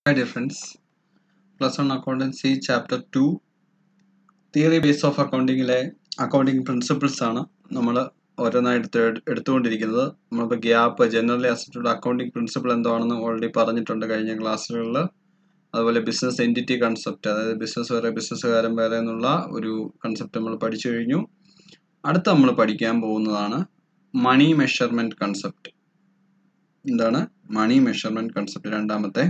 Hi dear friends, Plus One Accountancy Chapter 2 theory base of അക്കൗണ്ടിങ്ങിലെ accounting principles ആണ് നമ്മൾ ഓരോന്നായിട്ട് എടുത്ത് എടുത്തുകൊണ്ടിരിക്കുന്നത് നമ്മളിപ്പോൾ GAAP generally accepted accounting principle എന്താണെന്ന് ഓൾറെഡി പറഞ്ഞിട്ടുണ്ട് കഴിഞ്ഞ ക്ലാസ്സുകളിൽ അതുപോലെ ബിസിനസ് എൻറ്റിറ്റി കൺസെപ്റ്റ് അതായത് ബിസിനസ് വേറെ ബിസിനസ്സുകാരൻ വേറെ എന്നുള്ള ഒരു കൺസെപ്റ്റ് നമ്മൾ പഠിച്ചു കഴിഞ്ഞു അടുത്ത നമ്മൾ പഠിക്കാൻ പോകുന്നതാണ് മണി മെഷർമെൻറ്റ് കൺസെപ്റ്റ് എന്താണ് മണി മെഷർമെൻറ്റ് കൺസെപ്റ്റ് രണ്ടാമത്തെ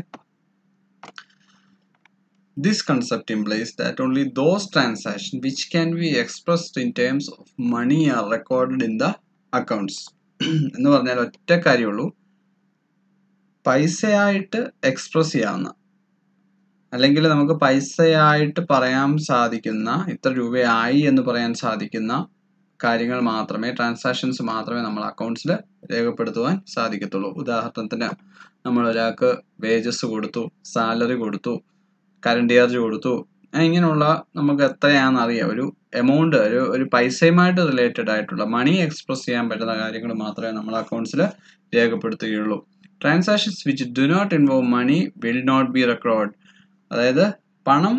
This concept implies that only those transactions which can be expressed in terms of money are recorded in the accounts. എന്ന് പറഞ്ഞാൽ ഒറ്റ കാര്യമുള്ളൂ പൈസയായിട്ട് എക്സ്പ്രസ് ചെയ്യാവുന്ന അല്ലെങ്കിൽ നമുക്ക് പൈസയായിട്ട് പറയാൻ സാധിക്കുന്ന ഇത്ര രൂപയായി എന്ന് പറയാൻ സാധിക്കുന്ന കാര്യങ്ങൾ മാത്രമേ ട്രാൻസാക്ഷൻസ് മാത്രമേ നമ്മൾ അക്കൗണ്ട്സിൽ രേഖപ്പെടുത്തുവാൻ സാധിക്കത്തുള്ളൂ ഉദാഹരണത്തിന് നമ്മൾ ഒരാൾക്ക് വേജസ് കൊടുത്തു സാലറി കൊടുത്തു കറണ്ട് ചാർജ് കൊടുത്തു ഇങ്ങനെയുള്ള നമുക്ക് എത്രയാണെന്ന് അറിയാം ഒരു എമൗണ്ട് ഒരു ഒരു പൈസയുമായിട്ട് റിലേറ്റഡ് ആയിട്ടുള്ള മണി എക്സ്പ്രസ് ചെയ്യാൻ പറ്റുന്ന കാര്യങ്ങൾ മാത്രമേ നമ്മൾ അക്കൗണ്ട്സിൽ രേഖപ്പെടുത്തുകയുള്ളൂ transactions which do not involve money will not be record അതായത് പണം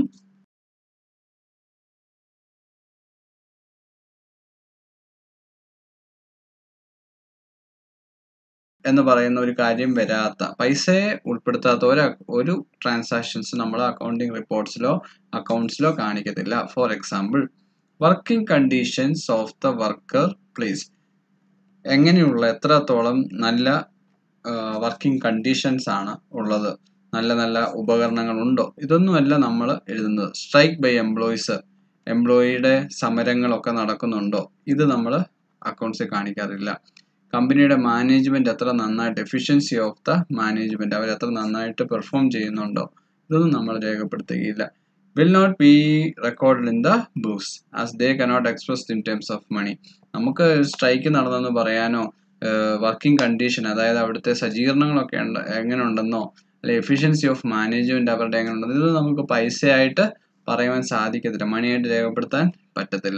എന്ന് പറയുന്ന ഒരു കാര്യം വരാത്ത പൈസയെ ഉൾപ്പെടുത്താത്ത ഒരു ഒരു ട്രാൻസാക്ഷൻസ് നമ്മൾ അക്കൗണ്ടിങ് റിപ്പോർട്ട്സിലോ അക്കൗണ്ട്സിലോ കാണിക്കത്തില്ല for example working conditions of the worker place എങ്ങനെയുള്ള എത്രത്തോളം നല്ല വർക്കിംഗ് കണ്ടീഷൻസ് ആണ് ഉള്ളത് നല്ല നല്ല ഉപകരണങ്ങൾ ഉണ്ടോ ഇതൊന്നുമല്ല നമ്മൾ എഴുതുന്നത് സ്ട്രൈക്ക് ബൈ എംപ്ലോയീസ് എംപ്ലോയിയുടെ സമരങ്ങളൊക്കെ നടക്കുന്നുണ്ടോ ഇത് നമ്മൾ അക്കൗണ്ട്സിൽ കാണിക്കാറില്ല കമ്പനിയുടെ മാനേജ്മെന്റ് എത്ര നന്നായിട്ട് എഫിഷ്യൻസി ഓഫ് ദ മാനേജ്മെന്റ് അവർ എത്ര നന്നായിട്ട് പെർഫോം ചെയ്യുന്നുണ്ടോ ഇതൊന്നും നമ്മൾ രേഖപ്പെടുത്തുകയില്ല will not be record in the books as they cannot express in terms of money നമുക്ക് സ്ട്രൈക്ക് നടന്നെന്ന് പറയാനോ വർക്കിംഗ് കണ്ടീഷൻ അതായത് അവിടുത്തെ സജ്ജീകരണങ്ങളൊക്കെ ഉണ്ട് എങ്ങനെ ഉണ്ടെന്നോ അല്ലെ എഫിഷ്യൻസി ഓഫ് മാനേജ്മെന്റ് അവരുടെ എങ്ങനെ ഉണ്ടെന്നോ ഇത് നമുക്ക് പൈസയായിട്ട് പറയുവാൻ സാധിക്കത്തില്ല മണിയായിട്ട് രേഖപ്പെടുത്താൻ പറ്റത്തില്ല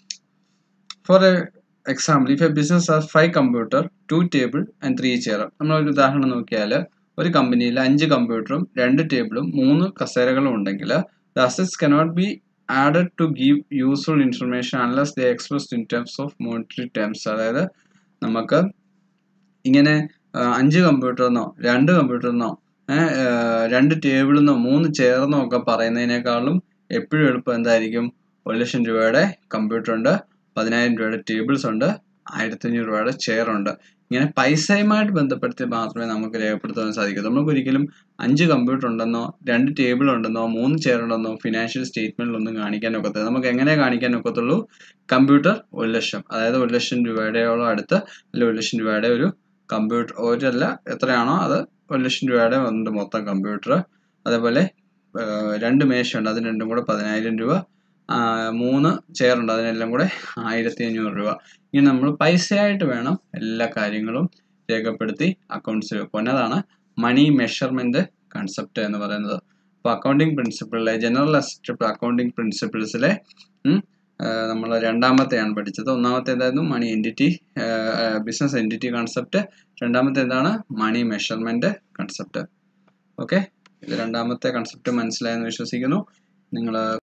for a example if a business has five computer two table and three chair നമ്മളൊരു ഉദാഹരണം നോക്കിയാൽ ഒരു കമ്പനിയിൽ അഞ്ച് കമ്പ്യൂട്ടറും രണ്ട് ടേബിളും മൂന്ന് കസേരകളും ഉണ്ടെങ്കിൽ the assets cannot be added to give useful information unless the expressed in terms of monetary terms അതായത് നമുക്ക് ഇങ്ങനെ അഞ്ച് കമ്പ്യൂട്ടറിനോ രണ്ട് കമ്പ്യൂട്ടറിനോ രണ്ട് ടേബിളിന്നോ മൂന്ന് ചെയർന്നോ ഒക്കെ പറയുന്നതിനേക്കാളും എപ്പോഴും എളുപ്പം എന്തായിരിക്കും ഒരു ലക്ഷം രൂപയുടെ കമ്പ്യൂട്ടർ ഉണ്ട് പതിനായിരം രൂപയുടെ ടേബിൾസ് ഉണ്ട് ആയിരത്തി അഞ്ഞൂറ് രൂപയുടെ ചെയർ ഉണ്ട് ഇങ്ങനെ പൈസയുമായിട്ട് ബന്ധപ്പെടുത്തി മാത്രമേ നമുക്ക് രേഖപ്പെടുത്താൻ സാധിക്കൂ നമുക്ക് ഒരിക്കലും അഞ്ച് കമ്പ്യൂട്ടർ ഉണ്ടെന്നോ രണ്ട് ടേബിൾ ഉണ്ടെന്നോ മൂന്ന് ചെയർ ഉണ്ടെന്നോ ഫിനാൻഷ്യൽ സ്റ്റേറ്റ്മെന്റിലൊന്നും കാണിക്കാൻ ഒക്കത്തില്ല നമുക്ക് എങ്ങനെ കാണിക്കാൻ ഒക്കത്തുള്ളൂ കമ്പ്യൂട്ടർ ഒരു ലക്ഷം അതായത് ഒരു ലക്ഷം രൂപയുടെയോളം അടുത്ത് അല്ലെങ്കിൽ ഒരു ലക്ഷം രൂപയുടെ ഒരു കമ്പ്യൂട്ടർ ഒരല്ല എത്രയാണോ അത് ഒരു ലക്ഷം രൂപയുടെ ഉണ്ട് മൊത്തം കമ്പ്യൂട്ടർ അതേപോലെ രണ്ട് മേശയുണ്ട് അതിന് രണ്ടും കൂടെ പതിനായിരം രൂപ മൂന്ന് ചെയർ ഉണ്ട് അതിനെല്ലാം കൂടെ ആയിരത്തി അഞ്ഞൂറ് രൂപ ഇങ്ങനെ നമ്മൾ പൈസയായിട്ട് വേണം എല്ലാ കാര്യങ്ങളും രേഖപ്പെടുത്തി അക്കൗണ്ട്സിൽ വെക്കുവാൻ അതാണ് മണി മെഷർമെന്റ് കൺസെപ്റ്റ് എന്ന് പറയുന്നത് അപ്പോൾ അക്കൗണ്ടിങ് പ്രിൻസിപ്പിളിലെ ജനറൽ അസിസ്റ്റ് അക്കൗണ്ടിങ് പ്രിൻസിപ്പിൾസിലെ നമ്മൾ രണ്ടാമത്തെയാണ് പഠിച്ചത് ഒന്നാമത്തെ എന്തായിരുന്നു money entity business entity concept രണ്ടാമത്തെ എന്താണ് മണി മെഷർമെന്റ് കൺസെപ്റ്റ് ഓക്കെ ഇത് രണ്ടാമത്തെ കൺസെപ്റ്റ് മനസ്സിലായെന്ന് വിശ്വസിക്കുന്നു നിങ്ങൾ